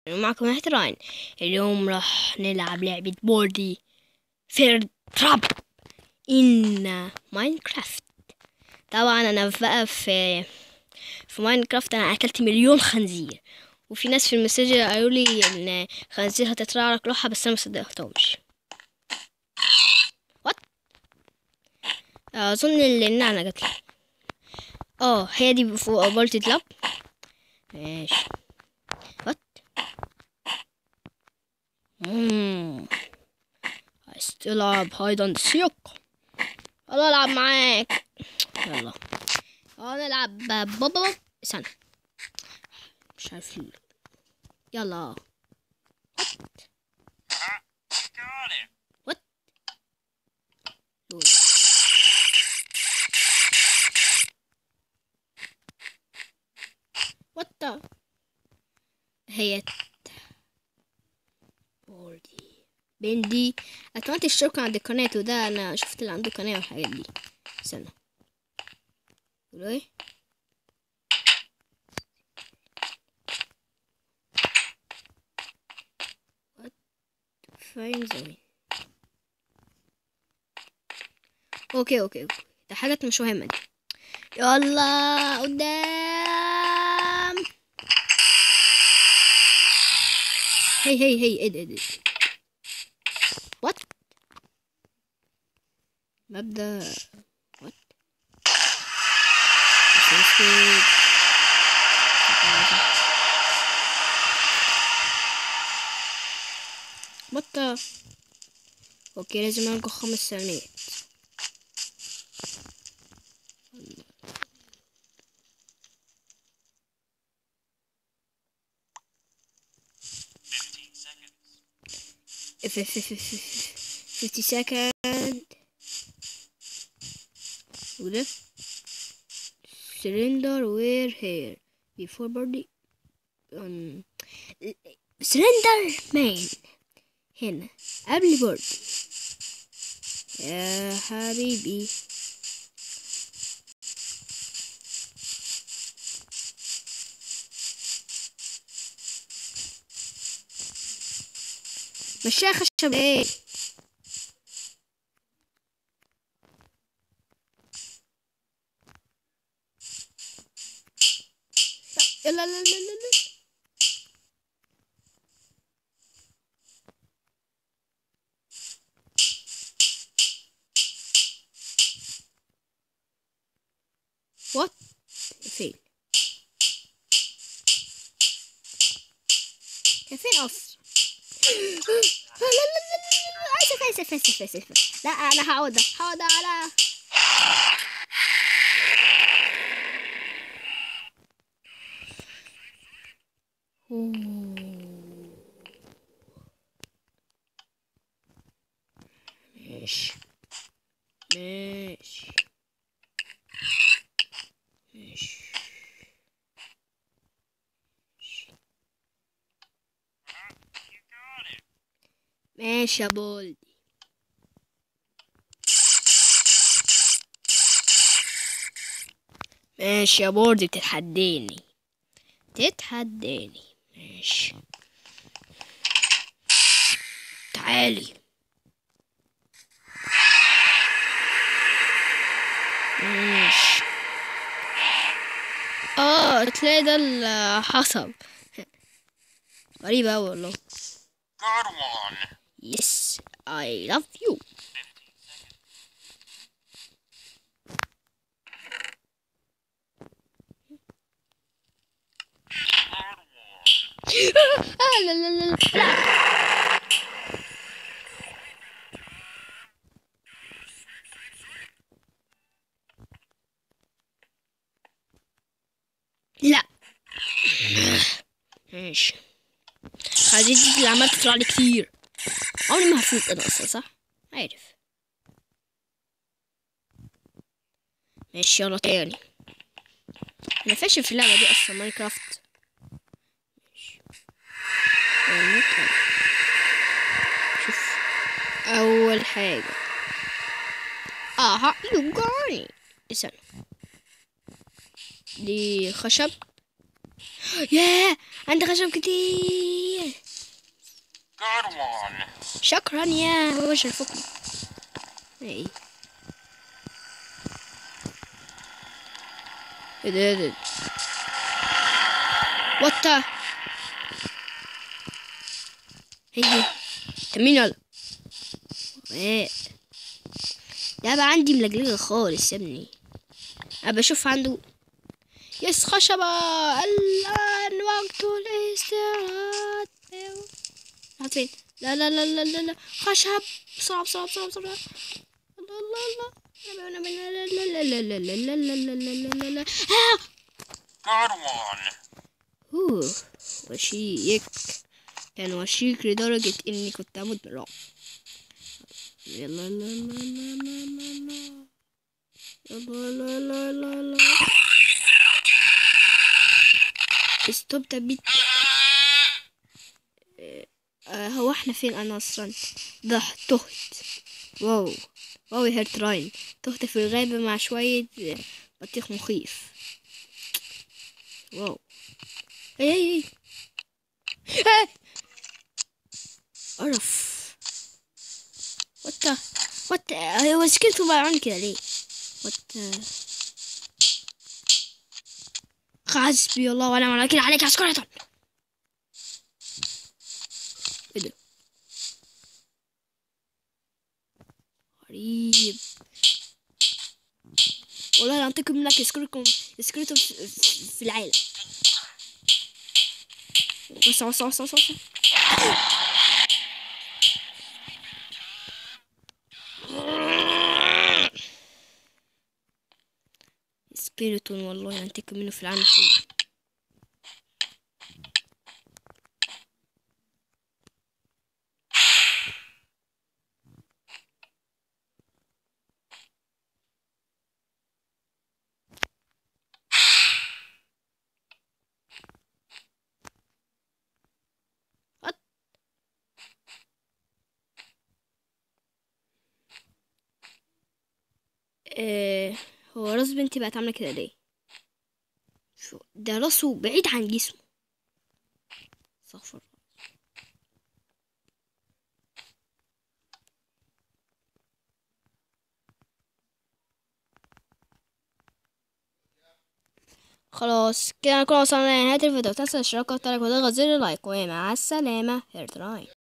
معكم احتران اليوم راح نلعب لعبة بوردي فير تراب إن ماينكرافت طبعا أنا بقى في في ماينكرافت أنا أكلت مليون خنزير وفي ناس في المسج قالوا لي إن خنزير هتطلع لك روحها بس أنا مصدقتهمش وات أظن النعنع جت لي اه هي دي فوق بولتي كلاب ماشي وات مم. عايز تلعب هايد اند سيك يلا العب معاك يلا يلا نلعب بابا بابا استنى مش عارف ال- يلا Got it. لول. What the هي بوردي بندي اتمنى تشتركوا عند القناة وده انا شفت اللي عنده قناة والحاجات دي استنى قولوا ايه What? فين زوين اوكي اوكي اوكي ده حاجات مش مهمة دي يلا قدام هي هي هي ايه ده ايه ده وات مبدأ وات بطة اوكي لازم انقذ خمس ثوانيات Fifteen seconds. If, if, if, if, if, 50 second وده surrender wear hair before body um, surrender main هنا قبل بوردي يا حبيبي مشاها خشب ايه لا لا لا لا لا لا وات فين كان فين اصلا لا لا لا لا لا اسف اسف اسف اسف لا انا هعود هعود على أوه. ماشي ماشي ماشي You got it. ماشي يا بولدي ماشي يا بولدي بتتحديني تتحداني ماشي تعالي ماشي اه تلاقي ده الحصب غريب اوي والله Good one. Yes, I love you. Good one. آه لا لا لا لا لا ماشي هذه دي اللي عملت تطلع لي كتير عمري ما هفوت انا اصلا صح عارف ماشي يلا تاني انا فاشل في اللعبه دي اصلا ماينكرافت ماشي يلا تاني. شوف اول حاجه اه يوجعني استنى دي خشب ياه عندي خشب كتير Good one. شكرا يا وجه الفكر ايه ايه ده ايه ده وات هي هي تمين يلا ايه لا بقى عندي ملجلجة خالص يا ابني انا بشوف عنده يس خشبة الآن وقت الاستراحة راحت فين لا لا لا لا لا لا خشب بسرعة بسرعة بسرعة بسرعة الله الله الله لا لا لا لا لا لا لا لا لا لا لا لا آه! Good one. أوه وشيك كان وشيك لدرجة إني كنت أموت بالرعب يلا لا لا لا لا لا لا يلا لا لا لا لا ستوب ده بيت آه، هو احنا فين انا اصلا ده تهت واو واو يا هيرت راين تهت في الغابة مع شوية بطيخ مخيف واو اي اي اي اي قرف وات وات هو سكنته بقى عن كده ليه وات حسبي الله ونعم الوكيل عليك عسكرية ايه ده غريب والله لا انتقم منك يسكركم يسكركم في في العالم وسع وسع وسع وسع وسع. سكيلتون والله هنتقم منه في العالم كله آه هو راس بنتي بقت عاملة كده ليه شو ده راسه بعيد عن جسمه استغفر الله. خلاص كده نكون وصلنا لنهاية الفيديو تنسى الاشتراك والاشتراك وتضغط زر اللايك ومع السلامة هيرت راين